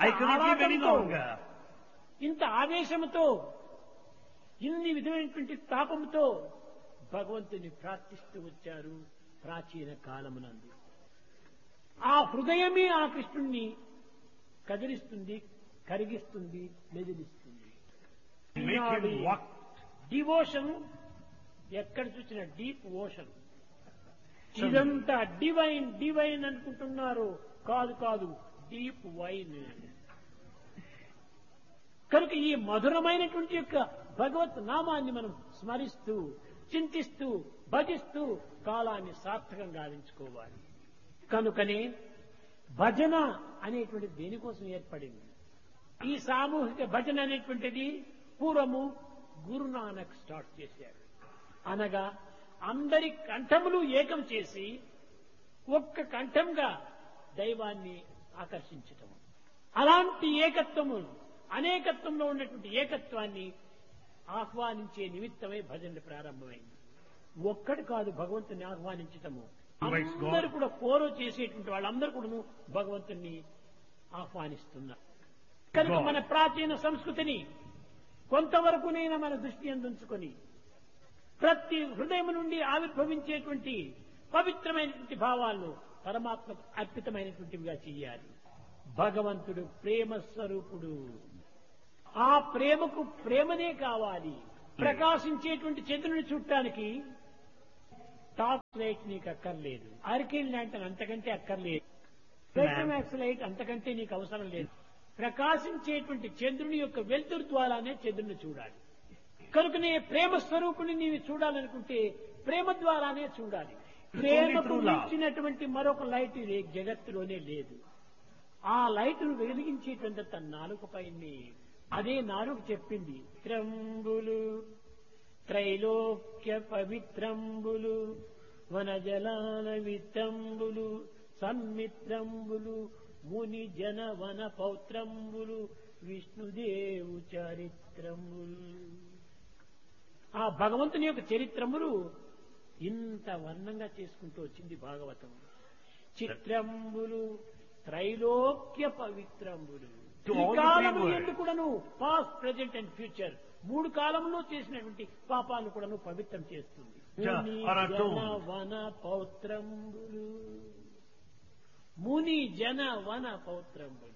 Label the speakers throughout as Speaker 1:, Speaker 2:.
Speaker 1: I cannot live any
Speaker 2: ఆరాటంతో,
Speaker 1: longer.
Speaker 2: ఇంత ఆవేశంతో ఇన్ని విధమైనటువంటి తాపంతో భగవంతుని ప్రార్థిస్తూ వచ్చారు ప్రాచీన కాలమునందు ఆ హృదయమే ఆ కృష్ణుణ్ణి కదిలిస్తుంది కరిగిస్తుంది మెదిలిస్తుంది
Speaker 1: Make him walk.
Speaker 2: డివోషన్ ఎక్కడ చూసిన డీప్ ఓషన్ ఇదంతా డివైన్ డివైన్ అనుకుంటున్నారు కాదు కాదు డీప్ వైన్ కనుక ఈ మధురమైనటువంటి యొక్క భగవత్ నామాన్ని మనం స్మరిస్తూ చింతిస్తూ భజిస్తూ కాలాన్ని సార్థకం గావించుకోవాలి కనుకనే భజన అనేటువంటిది దేనికోసం ఏర్పడింది ఈ సామూహిక భజన అనేటువంటిది పూర్వము గురునానక్ స్టార్ట్ చేశారు అనగా అందరి కంఠములు ఏకం చేసి ఒక్క కంఠంగా దైవాన్ని ఆకర్షించటం అలాంటి ఏకత్వము అనేకత్వంలో ఉన్నటువంటి ఏకత్వాన్ని ఆహ్వానించే నిమిత్తమై భజన ప్రారంభమైంది ఒక్కడు కాదు భగవంతుని ఆహ్వానించటము
Speaker 1: Invites God.
Speaker 2: అందరూ కూడా కోరో చేసేటువంటి వాళ్ళందరూ కూడా భగవంతుని ఆహ్వానిస్తున్నారు కనుక
Speaker 1: God.
Speaker 2: మన ప్రాచీన సంస్కృతిని కొంతవరకునైనా మన దృష్టి అందుంచుకొని ప్రతి హృదయం నుండి ఆవిర్భవించేటువంటి పవిత్రమైనటువంటి భావాలను పరమాత్మకు అర్పితమైనటువంటివిగా చెయ్యాలి భగవంతుడు ప్రేమ స్వరూపుడు ఆ ప్రేమకు ప్రేమనే కావాలి ప్రకాశించేటువంటి చంద్రుని చూడటానికి టాప్ లైట్ నీకు అక్కర్లేదు అరికేల్ ల్యాంటన్ అంతకంటే అక్కర్లేదు పెట్రోమాక్స్ లైట్ అంతకంటే నీకు అవసరం లేదు ప్రకాశించేటువంటి చంద్రుని యొక్క వెలుతురు ద్వారానే చంద్రుని చూడాలి కనుకనే ప్రేమ స్వరూపుని నీవు చూడాలనుకుంటే ప్రేమ ద్వారానే చూడాలి ప్రేమకు
Speaker 1: through love.
Speaker 2: మించినటువంటి మరొక లైట్ ఈ జగత్తులోనే లేదు ఆ లైట్ను వెలిగించేటువంటి తన నాలుక పైనే అదే నాలుగు చెప్పింది త్రంబులు త్రైలోక్య పవిత్రంబులు వనజలాల విత్తంబులు సన్మిత్రంబులు ముని జన వన పౌత్రంబులు విష్ణుదేవు చరిత్రములు ఆ భగవంతుని యొక్క చరిత్రములు ఇంత వర్ణంగా చేసుకుంటూ వచ్చింది భాగవతం చిత్రంబులు త్రైలోక్య పవిత్రంబులు
Speaker 1: To
Speaker 2: ఈ
Speaker 1: all the
Speaker 2: కాలములు
Speaker 1: three worlds.
Speaker 2: ఎందు కూడాను పాస్ట్ ప్రెజెంట్ అండ్ ఫ్యూచర్ మూడు కాలంలో చేసినటువంటి పాపాలను కూడాను పవిత్రం చేస్తుంది
Speaker 1: Ja,
Speaker 2: ముని
Speaker 1: or atoned.
Speaker 2: జన వన పౌత్రంబులు ముని జన వన పౌత్రంబులు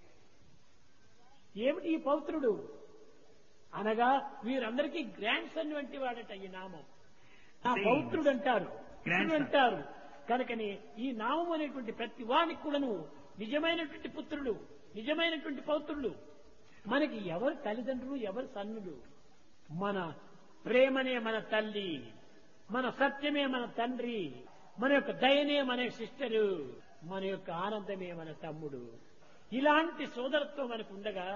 Speaker 2: ఏమిటి ఈ పౌత్రుడు అనగా వీరందరికీ గ్రాండ్ సన్ వంటి వాడట ఈ నామం ఆ
Speaker 1: Saints.
Speaker 2: పౌత్రుడు అంటారు
Speaker 1: Grandson.
Speaker 2: పుత్రుడు అంటారు కనుకని ఈ నామం అనేటువంటి ప్రతి వానికి కూడాను నిజమైనటువంటి పుత్రుడు నిజమైనటువంటి పౌత్రుడు మనకి ఎవరు తల్లిదండ్రులు ఎవరు సన్నులు మన ప్రేమనే మన తల్లి మన సత్యమే మన తండ్రి మన యొక్క దయనే మన సిస్టరు మన యొక్క ఆనందమే మన తమ్ముడు ఇలాంటి సోదరత్వం మనకు ఉండగా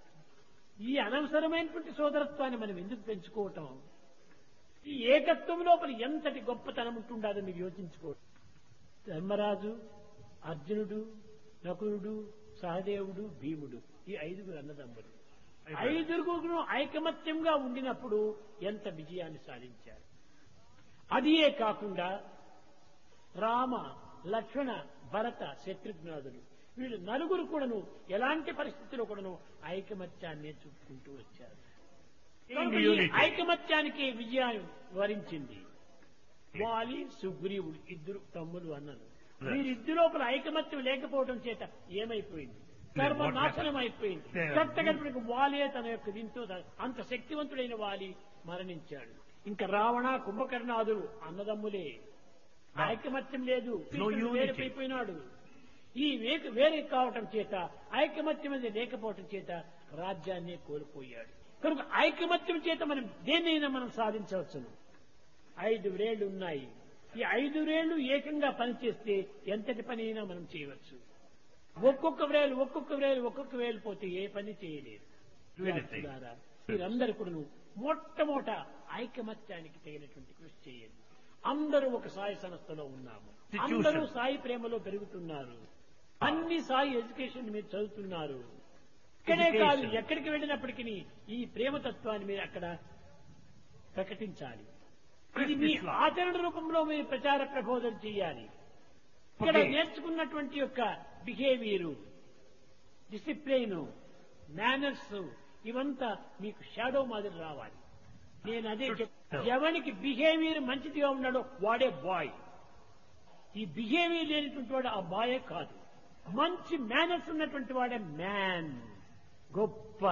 Speaker 2: ఈ అనవసరమైనటువంటి సోదరత్వాన్ని మనం ఎందుకు పెంచుకోవటం ఈ ఏకత్వం లోపల ఎంతటి గొప్పతనం ఉంటుండదో మీరు యోచించుకోండి ధర్మరాజు అర్జునుడు నకులుడు సహదేవుడు భీముడు ఈ ఐదుగురు అన్నదమ్ములు ఐదుగురు ఐకమత్యంగా ఉండినప్పుడు ఎంత విజయాన్ని సాధించారు అదియే కాకుండా రామ లక్ష్మణ భరత శత్రుఘ్నాథులు వీళ్ళు నలుగురు కూడాను ఎలాంటి పరిస్థితుల్లో కూడాను ఐకమత్యాన్ని చూపుకుంటూ వచ్చారు కనుక ఈ
Speaker 1: Unity.
Speaker 2: ఐకమత్యానికి విజయాన్ని వరించింది వాలి సుగ్రీవుడు ఇద్దరు తమ్ముడు అన్నలు
Speaker 1: Right.
Speaker 2: వీరిద్దరు లోపల ఐకమత్యం లేకపోవడం చేత ఏమైపోయింది కర్మ
Speaker 1: what
Speaker 2: నాశనం
Speaker 1: happened?
Speaker 2: అయిపోయింది
Speaker 1: Yeah.
Speaker 2: కట్టగడిపినకు వాలే తన యొక్క దీంతో అంత శక్తివంతుడైన వాలి మరణించాడు ఇంకా రావణ కుంభకర్ణాదులు అన్నదమ్ములే ఐకమత్యం లేదు
Speaker 1: No unity.
Speaker 2: వేరైపోయినాడు ఈ వేక- వేరే కావటం చేత ఐకమత్యం అనేది లేకపోవటం చేత రాజ్యాన్ని కోల్పోయాడు కనుక ఐకమత్యం చేత మనం దేన్నైనా మనం సాధించవచ్చును ఐదు వేళ్లు ఉన్నాయి ఈ ఐదు వేళ్లు ఏకంగా పనిచేస్తే ఎంతటి పని అయినా మనం చేయవచ్చు ఒక్కొక్క వేలు ఒక్కొక్క వేలు ఒక్కొక్క వేలు పోతే ఏ పని చేయలేదు
Speaker 1: Anything.
Speaker 2: ద్వారా మీరందరూ కూడా మొట్టమొదట ఐకమత్యానికి తగినటువంటి కృషి చేయండి అందరూ ఒక సాయి సంస్థలో ఉన్నాము
Speaker 1: Institution.
Speaker 2: అందరూ సాయి ప్రేమలో పెరుగుతున్నారు అన్ని సాయి ఎడ్యుకేషన్ మీరు చదువుతున్నారు ఇక్కడే కాదు
Speaker 1: Education.
Speaker 2: ఎక్కడికి వెళ్ళినప్పటికీ ఈ ప్రేమతత్వాన్ని మీరు అక్కడ ప్రకటించాలి ఇది మీ
Speaker 1: Islam.
Speaker 2: ఆచరణ రూపంలో మీరు ప్రచార ప్రబోధన చేయాలి ఇక్కడ
Speaker 1: Okay.
Speaker 2: నేర్చుకున్నటువంటి యొక్క బిహేవియరు డిసిప్లైన్ మేనర్స్ ఇవంతా మీకు షాడో మాదిరి రావాలి నేను అదే చెప్ ఎవరికి బిహేవియర్ మంచిదిగా ఉన్నాడో వాడే బాయ్ ఈ బిహేవియర్ లేనటువంటి వాడు ఆ బాయే కాదు మంచి మేనర్స్ ఉన్నటువంటి వాడే మ్యాన్ గొప్ప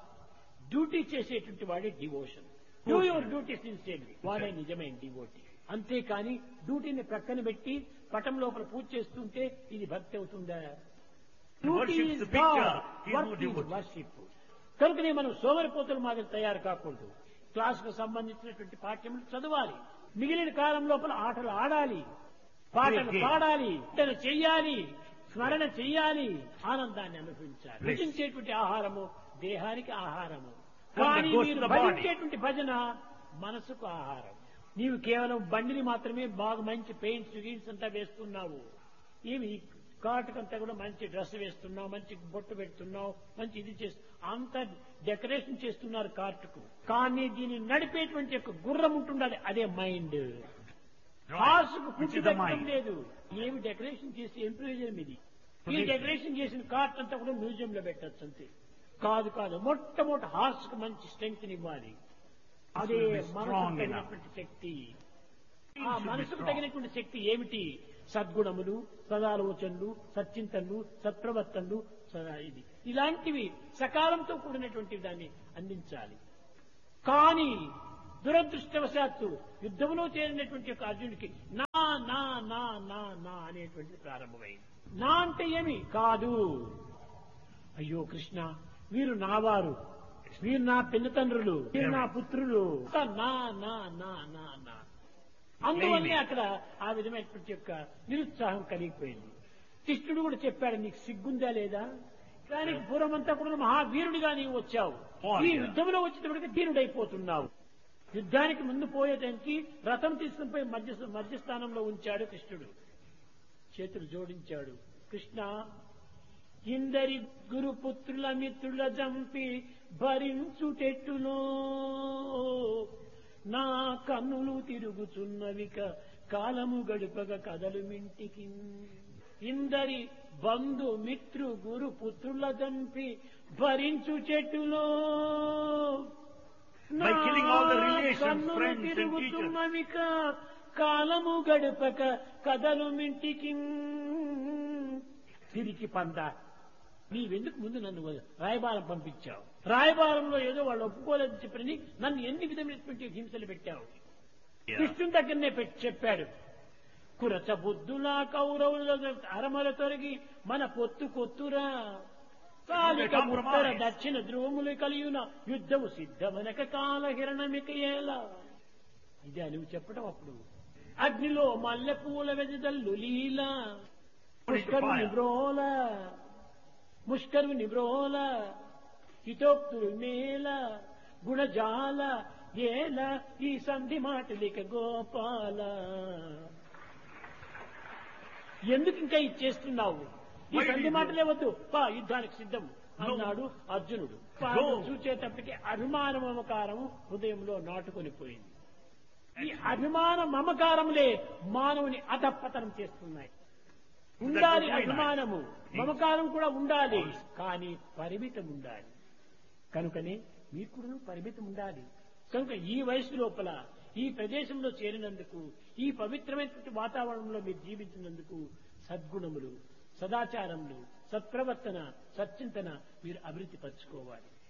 Speaker 2: డ్యూటీ చేసేటువంటి వాడే devotion do your duty sincerely వాడే నిజమైన డివోటీ అంతేకాని డ్యూటీని ప్రక్కన పెట్టి పటం లోపల పూజ చేస్తుంటే ఇది భక్తి అవుతుందా
Speaker 1: worships the picture, he is no devotee.
Speaker 2: Worship కనుకనే మనం సోమరిపోతుల మాదిరి తయారు కాకూడదు క్లాసుకు సంబంధించినటువంటి పాఠ్యములు చదవాలి మిగిలిన కాలం లోపల ఆటలు ఆడాలి పాటలు
Speaker 1: Play game.
Speaker 2: పాడాలి ఇతను చెయ్యాలి స్మరణ చెయ్యాలి ఆనందాన్ని అనుభవించాలి
Speaker 1: Bliss.
Speaker 2: భజించేటువంటి ఆహారము దేహానికి ఆహారము
Speaker 1: Food that
Speaker 2: కానీ
Speaker 1: goes to
Speaker 2: మీరు
Speaker 1: the body.
Speaker 2: భజించేటువంటి భజన మనసుకు ఆహారం నీవు కేవలం బండిని మాత్రమే బాగా మంచి పెయింట్స్ గీన్స్ అంతా వేస్తున్నావు ఏమి కాటుకంతా కూడా మంచి డ్రెస్ వేస్తున్నావు మంచి బొట్టు పెడుతున్నావు మంచి ఇది చేస్తు అంత డెకరేషన్ చేస్తున్నారు కార్టుకు కానీ దీన్ని నడిపేటువంటి ఒక గుర్రం ఉంటుండాలి అదే మైండ్ హార్స్కు
Speaker 1: Which
Speaker 2: పుట్టి
Speaker 1: is the
Speaker 2: పెట్టడం
Speaker 1: mind.
Speaker 2: లేదు ఏమి డెకరేషన్ చేసి ఏం ప్రయోజనం ఇది ఈ
Speaker 1: Provision.
Speaker 2: డెకరేషన్ చేసిన కార్ట్ అంతా కూడా మ్యూజియం లో పెట్టచ్చు అంతే కాదు కాదు మొట్టమొదటి హార్స్ కు మంచి స్ట్రెంగ్త్ ఇవ్వాలి అదే
Speaker 1: will be strong
Speaker 2: మనసుకు
Speaker 1: enough.
Speaker 2: తగినటువంటి శక్తి
Speaker 1: It
Speaker 2: ఆ
Speaker 1: should be
Speaker 2: మనసుకు
Speaker 1: strong.
Speaker 2: తగినటువంటి శక్తి ఏమిటి సద్గుణములు సదాలోచనలు సచ్చింతనలు సత్ప్రవర్తనలు సదా ఇది ఇలాంటివి సకాలంతో కూడినటువంటి దాన్ని అందించాలి కానీ దురదృష్టవశాత్తు యుద్ధంలో చేరినటువంటి యొక్క అర్జునుడికి నా నా నా నా నా అనేటువంటిది ప్రారంభమైంది నా అంటే ఏమి కాదు అయ్యో కృష్ణ వీరు నావారు వీరు నా పిన్నతండ్రులు వీరు నా పుత్రులు నా నా నా నా నా అందువల్లే అక్కడ ఆ విధమైనటువంటి యొక్క నిరుత్సాహం కలిగిపోయింది కృష్ణుడు కూడా చెప్పాడు నీకు సిగ్గుందా లేదా కానీ పూర్వమంతా కూడా మహావీరుడిగా నీవు వచ్చావు
Speaker 1: Oh,
Speaker 2: ఈ
Speaker 1: yeah.
Speaker 2: యుద్ధంలో వచ్చేటప్పటికి ధీరుడైపోతున్నావు యుద్ధానికి ముందు పోయేదానికి రథం తీసుకుని పోయి మధ్య మధ్యస్థానంలో ఉంచాడు కృష్ణుడు చేతులు జోడించాడు కృష్ణ ఇందరి గురుపుత్రుల మిత్రుల జంపి భరించుటెట్టులో నా కన్నులు తిరుగుచున్నవిక కాలము గడుపగ కదలు మింటికి ఇందరి బంధు మిత్రు గురు పుత్రుల జంపి భరించు చెట్టులో
Speaker 1: By killing all the relations,
Speaker 2: కన్నులు
Speaker 1: friends and teachers.
Speaker 2: తిరుగుతున్నవిక కాలము గడుపక కదలు మింటికి తిరిగి పంద నీవెందుకు ముందు నన్ను రాయబారం పంపించావు రాయబారంలో ఏదో వాళ్ళు ఒప్పుకోలేదని చెప్పని నన్ను ఎన్ని విధమైనటువంటి హింసలు పెట్టావు
Speaker 1: Yeah.
Speaker 2: కృష్ణుని దగ్గరనే పెట్టి చెప్పాడు కురచ బుద్ధులా కౌరవుల అరమల తొలగి మన పొత్తు కొత్తురా కాలిక
Speaker 1: Compromise.
Speaker 2: ఉత్తర దక్షిణ ధ్రువములు కలియున యుద్ధము సిద్ధమనక కాలహిరణమిక ఎలా ఇదే నువ్వు చెప్పడం అప్పుడు అగ్నిలో మల్లె పూల వెజదల్లు లీల ముష్కరు నిబ్రోల ముష్కరు నిబ్రోల హితోక్తులు మేల గుణజాల ఏల ఈ సంధి మాటలిక గోపాల ఎందుకు ఇంకా ఇది చేస్తున్నావు ఈ
Speaker 1: Why
Speaker 2: సంధి
Speaker 1: did you-
Speaker 2: మాటలే వద్దు పా యుద్ధానికి సిద్ధం అన్నాడు అర్జునుడు
Speaker 1: Go.
Speaker 2: చూచేటప్పటికి అభిమాన మమకారం హృదయంలో నాటుకొని పోయింది ఈ అభిమాన మమకారములే మానవుని అధపతనం చేస్తున్నాయి ఉండాలి
Speaker 1: That was very
Speaker 2: అభిమానము మమకారం కూడా ఉండాలి కానీ పరిమితం ఉండాలి కనుకనే మీకు కూడా పరిమితం ఉండాలి కనుక ఈ వయసు లోపల ఈ ప్రదేశంలో చేరినందుకు ఈ పవిత్రమైనటువంటి వాతావరణంలో మీరు జీవించినందుకు సద్గుణములు సదాచారములు సత్ప్రవర్తన సచ్చింతన మీరు అభివృద్ధి పరచుకోవాలి